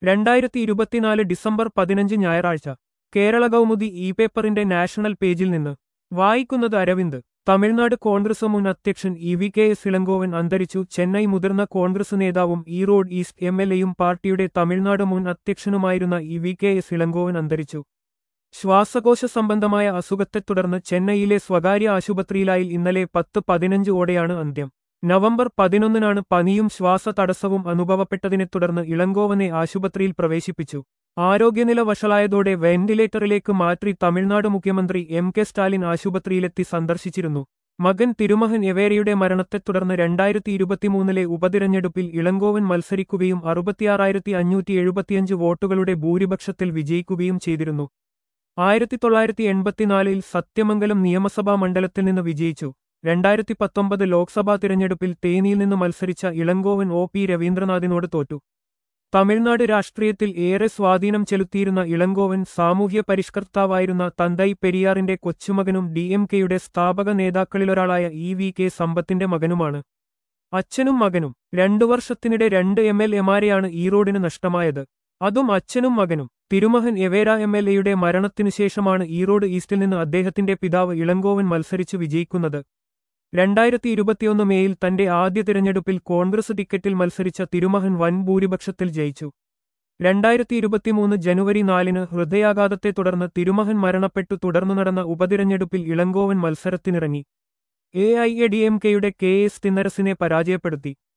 രണ്ടായിരത്തി ഇരുപത്തിനാല് ഡിസംബർ പതിനഞ്ച് ഞായറാഴ്ച കേരള കൗമുദി ഇ പേപ്പറിന്റെ നാഷണൽ പേജിൽ നിന്ന് വായിക്കുന്നത് അരവിന്ദ് തമിഴ്നാട് കോൺഗ്രസ് മുൻ അധ്യക്ഷൻ E V K S Elangovan അന്തരിച്ചു ചെന്നൈ മുതിർന്ന കോൺഗ്രസ് നേതാവും ഈറോഡ് ഈസ്റ്റ് എം എൽ എയും പാർട്ടിയുടെ തമിഴ്നാട് മുൻ അധ്യക്ഷനുമായിരുന്ന E V K S Elangovan അന്തരിച്ചു ശ്വാസകോശ സംബന്ധമായ അസുഖത്തെ തുടർന്ന് ചെന്നൈയിലെ സ്വകാര്യ ആശുപത്രിയിലായി ഇന്നലെ പത്ത് പതിനഞ്ച് ഓടെയാണ് അന്ത്യം നവംബർ പതിനൊന്നിനാണ് പനിയും ശ്വാസതടസ്സവും അനുഭവപ്പെട്ടതിനെ തുടർന്ന് ഇളങ്കോവനെ ആശുപത്രിയിൽ പ്രവേശിപ്പിച്ചു ആരോഗ്യനില വഷളായതോടെ വെന്റിലേറ്ററിലേക്ക് മാറ്റി തമിഴ്നാട് മുഖ്യമന്ത്രി എം കെ സ്റ്റാലിൻ ആശുപത്രിയിലെത്തി സന്ദർശിച്ചിരുന്നു മകൻ തിരുമഹൻ എവേരയുടെ മരണത്തെ തുടർന്ന് രണ്ടായിരത്തി ഇരുപത്തിമൂന്നിലെ ഉപതിരഞ്ഞെടുപ്പിൽ ഇളങ്കോവൻ മത്സരിക്കുകയും അറുപത്തിയാറായിരത്തി അഞ്ഞൂറ്റി എഴുപത്തിയഞ്ച് വോട്ടുകളുടെ ഭൂരിപക്ഷത്തിൽ വിജയിക്കുകയും ചെയ്തിരുന്നു ആയിരത്തി തൊള്ളായിരത്തി എൺപത്തിനാലിൽ സത്യമംഗലം നിയമസഭാ മണ്ഡലത്തിൽ നിന്ന് വിജയിച്ചു രണ്ടായിരത്തി പത്തൊമ്പത് ലോക്സഭാ തിരഞ്ഞെടുപ്പിൽ തേനിയിൽ നിന്ന് മത്സരിച്ച ഇളങ്കോവൻ ഒ പി രവീന്ദ്രനാഥിനോട് തോറ്റു തമിഴ്നാട് രാഷ്ട്രീയത്തിൽ ഏറെ സ്വാധീനം ചെലുത്തിയിരുന്ന ഇളങ്കോവൻ സാമൂഹ്യ പരിഷ്കർത്താവായിരുന്ന തന്തൈ പെരിയാറിന്റെ കൊച്ചുമകനും ഡി എം കെയുടെ സ്ഥാപക നേതാക്കളിലൊരാളായ ഇ വി കെ സമ്പത്തിന്റെ മകനുമാണ് അച്ഛനും മകനും രണ്ടു വർഷത്തിനിടെ രണ്ട് എം എൽ എമാരെയാണ് ഈറോഡിന് നഷ്ടമായത് അതും അച്ഛനും മകനും തിരുമഹൻ എവേര എം എൽ എയുടെ മരണത്തിനുശേഷമാണ് ഈറോഡ് ഈസ്റ്റിൽ നിന്ന് അദ്ദേഹത്തിന്റെ പിതാവ് ഇളങ്കോവൻ മത്സരിച്ചു വിജയിക്കുന്നത് രണ്ടായിരത്തി ഇരുപത്തിയൊന്ന് മേയിൽ തന്റെ ആദ്യ തിരഞ്ഞെടുപ്പിൽ കോൺഗ്രസ് ടിക്കറ്റിൽ മത്സരിച്ച തിരുമഹൻ വൻ ഭൂരിപക്ഷത്തിൽ ജയിച്ചു രണ്ടായിരത്തി ഇരുപത്തിമൂന്ന് ജനുവരി നാലിന് ഹൃദയാഘാതത്തെ തുടർന്ന് തിരുമഹൻ മരണപ്പെട്ടു തുടർന്നു നടന്ന ഉപതിരഞ്ഞെടുപ്പിൽ ഇളങ്കോവൻ മത്സരത്തിനിറങ്ങി A I A D M കെയുടെ കെ എസ് തിന്നരസിനെ പരാജയപ്പെടുത്തി